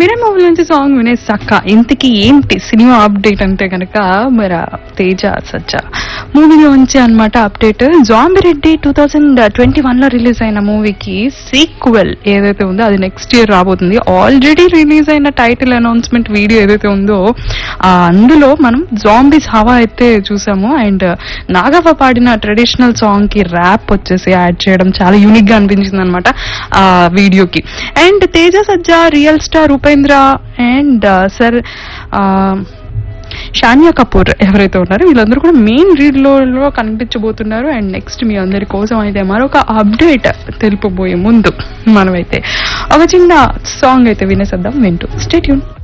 వేరే మూవీ నుంచి సాంగ్ వినేసాక ఇంతకీ ఏంటి సినిమా అప్డేట్ అంటే కనుక మరి ఆ తేజ సజ్జ మూవీలోంచి అన్నమాట update Zombie Reddy two thousand twenty one లో రిలీజ్ అయిన మూవీకి సీక్వెల్ ఏదైతే ఉందో అది నెక్స్ట్ ఇయర్ రాబోతుంది ఆల్రెడీ రిలీజ్ అయిన టైటిల్ అనౌన్స్మెంట్ వీడియో ఏదైతే ఉందో ఆ అందులో మనం జాంబీస్ హవా అయితే చూసాము అండ్ నాగవ్వ పాడిన ట్రెడిషనల్ సాంగ్ కి ర్యాప్ వచ్చేసి యాడ్ చేయడం చాలా యూనిక్ గా అనిపించింది అనమాట ఆ వీడియోకి and Teja Sajja real star Upendra and సర్ షానియా కపూర్ ఎవరైతే ఉన్నారో వీళ్ళందరూ కూడా మెయిన్ రీడ్ లో కనిపించబోతున్నారు అండ్ నెక్స్ట్ మీ అందరి కోసం అయితే మరొక అప్డేట్ తెలుపబోయే ముందు మనమైతే ఒక చిన్న సాంగ్ అయితే వినేసేద్దాం వింటూ స్టేట్యూన్